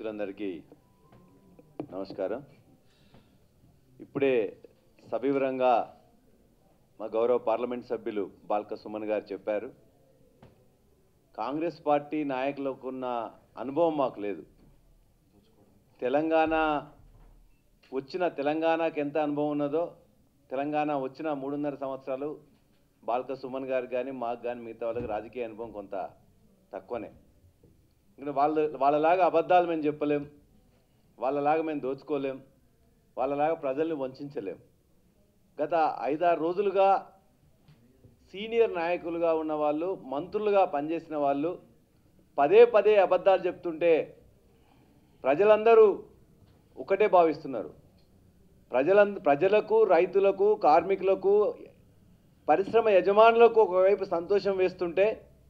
సభ్యులందరికీ నమస్కారం ఇప్పుడే సవివరంగా మా గౌరవ పార్లమెంట్ సభ్యులు బాల్క సుమన్ గారు చెప్పారు కాంగ్రెస్ పార్టీ నాయకులకు ఉన్న అనుభవం మాకు లేదు తెలంగాణ వచ్చిన తెలంగాణకి ఎంత అనుభవం ఉన్నదో తెలంగాణ వచ్చిన మూడున్నర సంవత్సరాలు బాల్క సుమన్ గారు కానీ మాకు కానీ మిగతా వాళ్ళకి రాజకీయ అనుభవం కొంత తక్కువనే ఇంకా వాళ్ళు వాళ్ళలాగా అబద్ధాలు మేము చెప్పలేం వాళ్ళలాగా మేము దోచుకోలేం వాళ్ళలాగా ప్రజల్ని వంచలేం గత ఐదారు రోజులుగా సీనియర్ నాయకులుగా ఉన్న వాళ్ళు మంత్రులుగా పనిచేసిన వాళ్ళు పదే పదే అబద్ధాలు చెప్తుంటే ప్రజలందరూ ఒకటే భావిస్తున్నారు ప్రజలంద ప్రజలకు రైతులకు కార్మికులకు పరిశ్రమ యజమానులకు ఒకవైపు సంతోషం వేస్తుంటే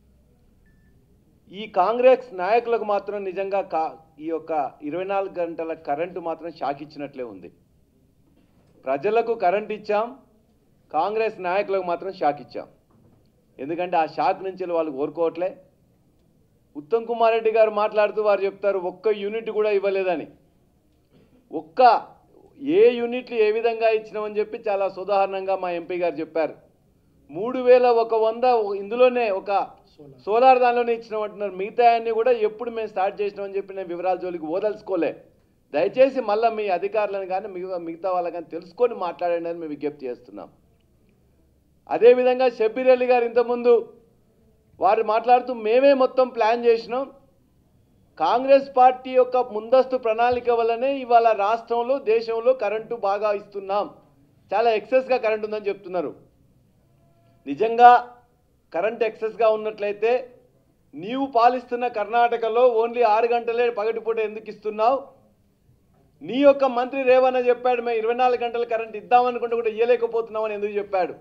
ఈ కాంగ్రెస్ నాయకులకు మాత్రం నిజంగా కా ఈ యొక్క ఇరవై నాలుగు గంటల కరెంటు మాత్రం షాక్ ఇచ్చినట్లే ఉంది ప్రజలకు కరెంట్ ఇచ్చాం కాంగ్రెస్ నాయకులకు మాత్రం షాక్ ఇచ్చాం ఎందుకంటే ఆ షాక్ నుంచి వాళ్ళు కోరుకోవట్లే ఉత్తమ్ కుమార్ రెడ్డి గారు మాట్లాడుతూ వారు చెప్తారు ఒక్క యూనిట్ కూడా ఇవ్వలేదని ఒక్క ఏ యూనిట్లు ఏ విధంగా ఇచ్చినామని చెప్పి చాలా సుదాహరణంగా మా ఎంపీ గారు చెప్పారు మూడు వేల ఒక వంద ఇందులోనే ఒక సోలార్ దానిలోనే ఇచ్చినామంటున్నారు మిగతా అన్ని కూడా ఎప్పుడు మేము స్టార్ట్ చేసినామని చెప్పి నేను వివరాల జోలికి ఓదలుచుకోలే దయచేసి మళ్ళీ మీ అధికారులను కానీ మిగతా మిగతా వాళ్ళని కానీ తెలుసుకొని మాట్లాడండి అని మేము విజ్ఞప్తి చేస్తున్నాం అదేవిధంగా షబ్బీర్ అలీ గారు ఇంతకుముందు వారు మాట్లాడుతూ మేమే మొత్తం ప్లాన్ చేసినాం కాంగ్రెస్ పార్టీ యొక్క ముందస్తు ప్రణాళిక వల్లనే ఇవాళ రాష్ట్రంలో దేశంలో కరెంటు బాగా ఇస్తున్నాం చాలా ఎక్సెస్గా కరెంట్ ఉందని చెప్తున్నారు నిజంగా కరెంట్ ఎక్సెస్గా ఉన్నట్లయితే నీవు పాలిస్తున్న కర్ణాటకలో ఓన్లీ ఆరు గంటలే పగటిపూట ఎందుకు ఇస్తున్నావు నీ యొక్క మంత్రి రేవన్న చెప్పాడు మేము ఇరవై నాలుగు గంటల కరెంట్ ఇద్దామనుకుంటే కూడా ఇవ్వలేకపోతున్నామని ఎందుకు చెప్పాడు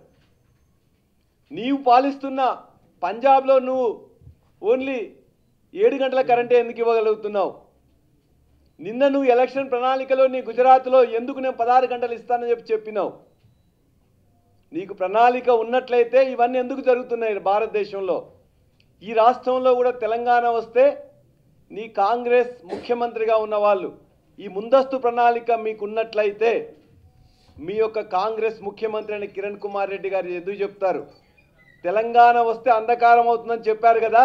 నీవు పాలిస్తున్న పంజాబ్లో నువ్వు ఓన్లీ ఏడు గంటల కరెంటే ఎందుకు ఇవ్వగలుగుతున్నావు నిన్న నువ్వు ఎలక్షన్ ప్రణాళికలో నీ గుజరాత్లో ఎందుకు నేను పదహారు గంటలు ఇస్తానని చెప్పి చెప్పినావు నీకు ప్రణాళిక ఉన్నట్లయితే ఇవన్నీ ఎందుకు జరుగుతున్నాయి భారతదేశంలో ఈ రాష్ట్రంలో కూడా తెలంగాణ వస్తే నీ కాంగ్రెస్ ముఖ్యమంత్రిగా ఉన్న వాళ్ళు ఈ ముందస్తు ప్రణాళిక మీకు ఉన్నట్లయితే మీ యొక్క కాంగ్రెస్ ముఖ్యమంత్రి అయిన కిరణ్ కుమార్ రెడ్డి గారు ఎందుకు చెప్తారు తెలంగాణ వస్తే అంధకారం అవుతుందని చెప్పారు కదా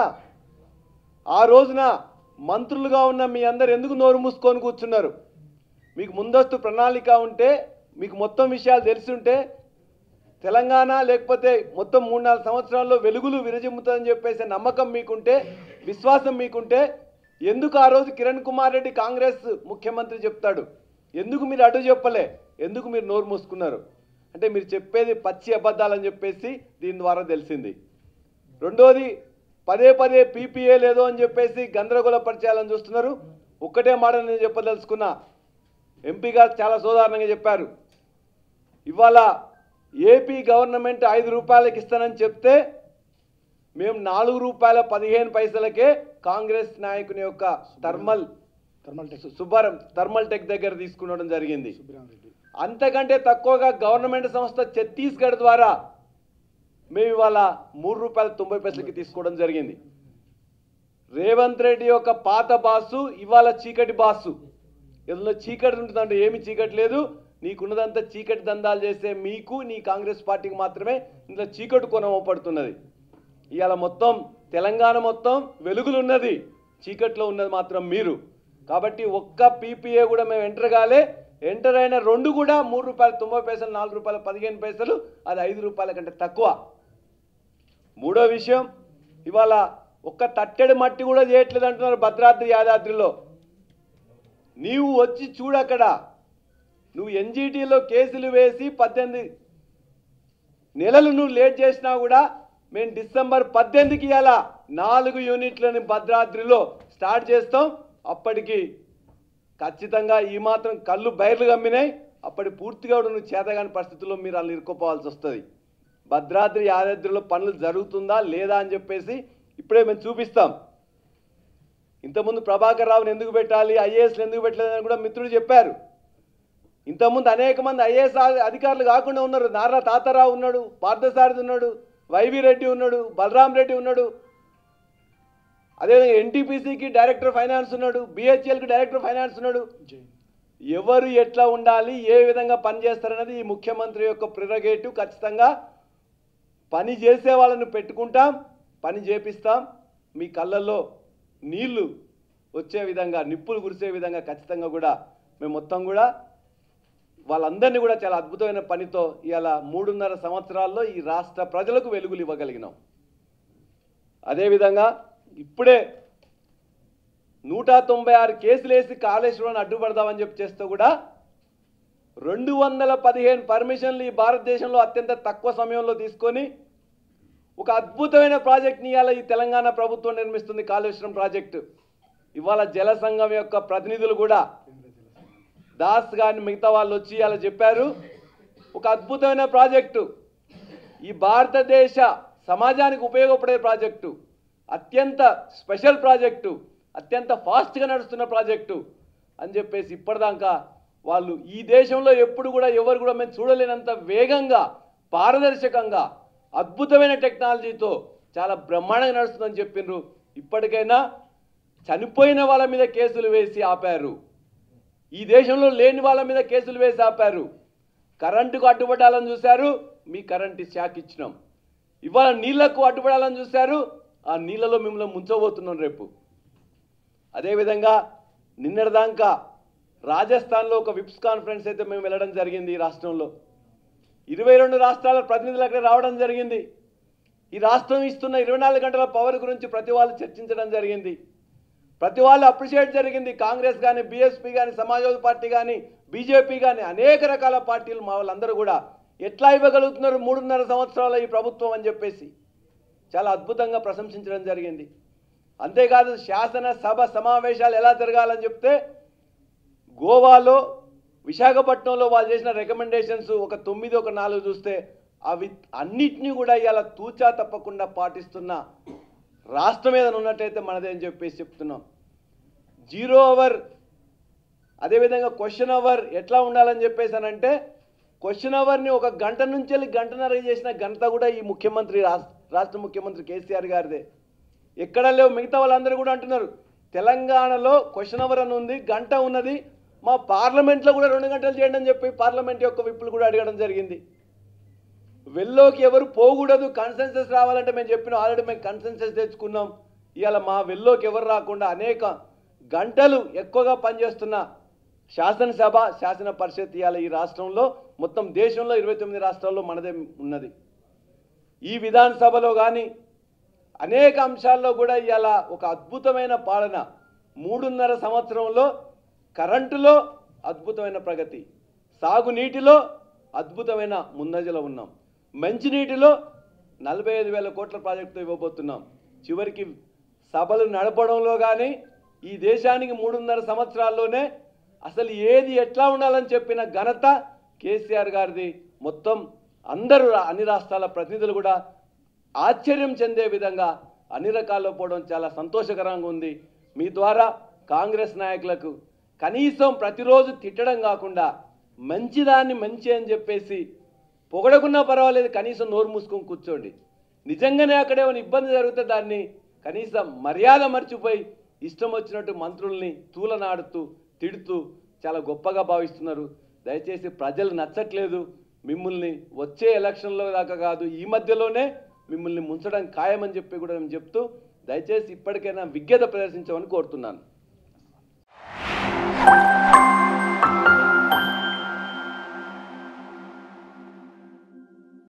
ఆ రోజున మంత్రులుగా ఉన్న మీ అందరు ఎందుకు నోరు మూసుకొని కూర్చున్నారు మీకు ముందస్తు ప్రణాళిక ఉంటే మీకు మొత్తం విషయాలు తెలిసి ఉంటే తెలంగాణ లేకపోతే మొత్తం మూడు నాలుగు సంవత్సరాల్లో వెలుగులు విరజిమ్ముతుందని చెప్పేసి నమ్మకం మీకుంటే విశ్వాసం మీకుంటే ఎందుకు ఆ రోజు కిరణ్ కుమార్ రెడ్డి కాంగ్రెస్ ముఖ్యమంత్రి చెప్తాడు ఎందుకు మీరు అడ్డు చెప్పలే ఎందుకు మీరు నోరు మూసుకున్నారు అంటే మీరు చెప్పేది పచ్చి అబద్ధాలని చెప్పేసి దీని ద్వారా తెలిసింది రెండోది పదే పదే పీపీఏ లేదో అని చెప్పేసి గందరగోళపరిచేయాలని చూస్తున్నారు ఒక్కటే మాట నేను చెప్పదలుచుకున్నా ఎంపీ గారు చాలా సోదారణంగా చెప్పారు ఇవాళ ఏపీ గవర్నమెంట్ ఐదు రూపాయలకి ఇస్తానని చెప్తే మేము నాలుగు రూపాయల పదిహేను పైసలకే కాంగ్రెస్ నాయకుని యొక్క thermal thermal tech Subbaram thermal tech దగ్గర తీసుకునడం జరిగింది సుబ్బరామరెడ్డి అంతకంటే తక్కువగా గవర్నమెంట్ సంస్థ ఛత్తీస్గఢ్ ద్వారా మేము ఇవాళ మూడు రూపాయల తొంభై పైసలకి తీసుకోవడం జరిగింది రేవంత్ రెడ్డి యొక్క పాత బాసు ఇవాళ చీకటి బాసు ఇందులో చీకటి ఉంటుందంటే ఏమి చీకటి లేదు నీకున్నదంతా చీకటి దందాలు చేసే మీకు నీ కాంగ్రెస్ పార్టీకి మాత్రమే ఇందులో చీకటి కొనం పడుతున్నది ఇవాళ మొత్తం తెలంగాణ మొత్తం వెలుగులున్నది చీకట్లో ఉన్నది మాత్రం మీరు కాబట్టి ఒక్క పీపీఏ కూడా మేము ఎంటర్ కాలే ఎంటర్ అయిన రెండు కూడా మూడు రూపాయల తొంభై పైసలు నాలుగు రూపాయల పదిహేను పైసలు అది ఐదు రూపాయల కంటే తక్కువ మూడో విషయం ఇవాళ ఒక్క తట్టెడు మట్టి కూడా చేయట్లేదు అంటున్నారు భద్రాద్రి యాదాద్రిలో నీవు వచ్చి చూడక్కడ నువ్వు ఎన్జీటీలో కేసులు వేసి పద్దెనిమిది నెలలు నువ్వు లేట్ చేసినా కూడా మేము డిసెంబర్ పద్దెనిమిదికి ఇలా నాలుగు యూనిట్లని భద్రాద్రిలో స్టార్ట్ చేస్తాం అప్పటికి ఖచ్చితంగా ఈ మాత్రం కళ్ళు బయర్లు గమ్మినాయి అప్పటి పూర్తిగా కూడా నువ్వు చేతగాని పరిస్థితుల్లో మీరు వాళ్ళు ఇరుక్కుపోవాల్సి వస్తుంది భద్రాద్రి యాదాద్రిలో పనులు జరుగుతుందా లేదా అని చెప్పేసి ఇప్పుడే మేము చూపిస్తాం ఇంతకుముందు ప్రభాకర్ రావుని ఎందుకు పెట్టాలి ఐఏఎస్లు ఎందుకు పెట్టలేదని కూడా మిత్రుడు చెప్పారు ఇంతకుముందు అనేక మంది ఐఏఎస్ అధికారులు కాకుండా ఉన్నారు నారా తాతారావు ఉన్నాడు పార్థసారథి ఉన్నాడు వైవి రెడ్డి ఉన్నాడు బలరాం రెడ్డి ఉన్నాడు అదేవిధంగా ఎన్టీపీసీకి డైరెక్టర్ ఫైనాన్స్ ఉన్నాడు బిహెచ్ఎల్కి డైరెక్టర్ ఫైనాన్స్ ఉన్నాడు ఎవరు ఎట్లా ఉండాలి ఏ విధంగా పనిచేస్తారనేది ఈ ముఖ్యమంత్రి యొక్క ప్రిరగేటివ్ ఖచ్చితంగా పని చేసే వాళ్ళను పెట్టుకుంటాం పని చేపిస్తాం మీ కళ్ళల్లో నీళ్లు వచ్చే విధంగా నిప్పులు కురిసే విధంగా ఖచ్చితంగా కూడా మేము మొత్తం కూడా వాళ్ళందరినీ కూడా చాలా అద్భుతమైన పనితో ఇవాళ మూడున్నర సంవత్సరాల్లో ఈ రాష్ట్ర ప్రజలకు వెలుగులు ఇవ్వగలిగినాం అదేవిధంగా ఇప్పుడే నూట తొంభై ఆరు కేసులు వేసి కాళేశ్వరాన్ని అడ్డుపడదామని చెప్పి చేస్తూ కూడా రెండు వందల పదిహేను పర్మిషన్లు ఈ భారతదేశంలో అత్యంత తక్కువ సమయంలో తీసుకొని ఒక అద్భుతమైన ప్రాజెక్ట్ని ఇవాళ ఈ తెలంగాణ ప్రభుత్వం నిర్మిస్తుంది కాళేశ్వరం ప్రాజెక్టు ఇవాళ జల సంఘం యొక్క ప్రతినిధులు కూడా దాస్ గారిని మిగతా వాళ్ళు వచ్చి అలా చెప్పారు ఒక అద్భుతమైన ప్రాజెక్టు ఈ భారతదేశ సమాజానికి ఉపయోగపడే ప్రాజెక్టు అత్యంత స్పెషల్ ప్రాజెక్టు అత్యంత ఫాస్ట్గా నడుస్తున్న ప్రాజెక్టు అని చెప్పేసి ఇప్పటిదాకా వాళ్ళు ఈ దేశంలో ఎప్పుడు కూడా ఎవరు కూడా మేము చూడలేనంత వేగంగా పారదర్శకంగా అద్భుతమైన టెక్నాలజీతో చాలా బ్రహ్మాండంగా నడుస్తుందని చెప్పిండ్రు ఇప్పటికైనా చనిపోయిన వాళ్ళ మీద కేసులు వేసి ఆపారు ఈ దేశంలో లేని వాళ్ళ మీద కేసులు వేసి ఆపారు కరెంటుకు అడ్డుపడాలని చూశారు మీ కరెంటు శాఖ ఇచ్చినాం ఇవాళ నీళ్లకు అడ్డుపడాలని చూశారు ఆ నీళ్ళలో మిమ్మల్ని ముంచబోతున్నాం రేపు అదేవిధంగా నిన్నటిదాకా రాజస్థాన్లో ఒక విప్స్ కాన్ఫరెన్స్ అయితే మేము వెళ్ళడం జరిగింది ఈ రాష్ట్రంలో ఇరవై రెండు రాష్ట్రాల ప్రతినిధులు అక్కడ రావడం జరిగింది ఈ రాష్ట్రం ఇస్తున్న ఇరవై నాలుగు గంటల పవర్ గురించి ప్రతి వాళ్ళు చర్చించడం జరిగింది ప్రతి వాళ్ళు అప్రిషియేట్ జరిగింది కాంగ్రెస్ కానీ బీఎస్పీ కానీ సమాజ్వాదీ పార్టీ కానీ బీజేపీ కానీ అనేక రకాల పార్టీలు మా వాళ్ళందరూ కూడా ఎట్లా ఇవ్వగలుగుతున్నారు మూడున్నర సంవత్సరాల ఈ ప్రభుత్వం అని చెప్పేసి చాలా అద్భుతంగా ప్రశంసించడం జరిగింది అంతేకాదు శాసన సభ సమావేశాలు ఎలా జరగాలని చెప్తే గోవాలో విశాఖపట్నంలో వాళ్ళు చేసిన రికమెండేషన్స్ ఒక తొమ్మిది ఒక నాలుగు చూస్తే అవి అన్నిటినీ కూడా ఇవాళ తూచా తప్పకుండా పాటిస్తున్న రాష్ట్రం ఏదైనా ఉన్నట్టయితే మనదే అని చెప్పేసి చెప్తున్నాం జీరో అవర్ అదేవిధంగా క్వశ్చన్ అవర్ ఎట్లా ఉండాలని చెప్పేసానంటే క్వశ్చన్ అవర్ని ఒక గంట నుంచి వెళ్ళి గంటన్నర చేసిన గంట కూడా ఈ ముఖ్యమంత్రి రాష్ట్ర రాష్ట్ర ముఖ్యమంత్రి కేసీఆర్ గారిదే ఎక్కడ లేవు మిగతా వాళ్ళందరూ కూడా అంటున్నారు తెలంగాణలో క్వశ్చన్ అవర్ అని ఉంది గంట ఉన్నది మా పార్లమెంట్లో కూడా రెండు గంటలు చేయండి అని చెప్పి పార్లమెంట్ యొక్క విప్పులు కూడా అడగడం జరిగింది వెల్లోకి ఎవరు పోకూడదు కన్సెన్సస్ రావాలంటే మేము చెప్పిన ఆల్రెడీ మేము కన్సెన్సస్ తెచ్చుకున్నాం ఇవాళ మా వెల్లోకి ఎవరు రాకుండా అనేక గంటలు ఎక్కువగా పనిచేస్తున్న శాసనసభ శాసన పరిషత్ ఇవాళ ఈ రాష్ట్రంలో మొత్తం దేశంలో ఇరవై తొమ్మిది రాష్ట్రాల్లో మనదే ఉన్నది ఈ విధానసభలో కానీ అనేక అంశాల్లో కూడా ఇవాళ ఒక అద్భుతమైన పాలన మూడున్నర సంవత్సరంలో కరెంటులో అద్భుతమైన ప్రగతి సాగునీటిలో అద్భుతమైన ముందంజలో ఉన్నాం మంచినీటిలో నలభై ఐదు వేల కోట్ల ప్రాజెక్టుతో ఇవ్వబోతున్నాం చివరికి సభలు నడపడంలో కానీ ఈ దేశానికి మూడున్నర సంవత్సరాల్లోనే అసలు ఏది ఎట్లా ఉండాలని చెప్పిన ఘనత కేసీఆర్ గారిది మొత్తం అందరూ రా- అన్ని రాష్ట్రాల ప్రతినిధులు కూడా ఆశ్చర్యం చెందే విధంగా అన్ని రకాల్లో పోవడం చాలా సంతోషకరంగా ఉంది మీ ద్వారా కాంగ్రెస్ నాయకులకు కనీసం ప్రతిరోజు తిట్టడం కాకుండా మంచిదాన్ని మంచి అని చెప్పేసి పొగడకున్నా పర్వాలేదు కనీసం నోరు మూసుకొని కూర్చోండి నిజంగానే అక్కడ ఏమైనా ఇబ్బంది జరిగితే దాన్ని కనీసం మర్యాద మర్చిపోయి ఇష్టం వచ్చినట్టు మంత్రుల్ని తూలనాడుతూ తిడుతూ చాలా గొప్పగా భావిస్తున్నారు దయచేసి ప్రజలు నచ్చట్లేదు మిమ్మల్ని వచ్చే ఎలక్షన్లో దాకా కాదు ఈ మధ్యలోనే మిమ్మల్ని ముంచడం ఖాయమని చెప్పి కూడా మేము చెప్తూ దయచేసి ఇప్పటికైనా విజ్ఞత ప్రదర్శించమని కోరుతున్నాను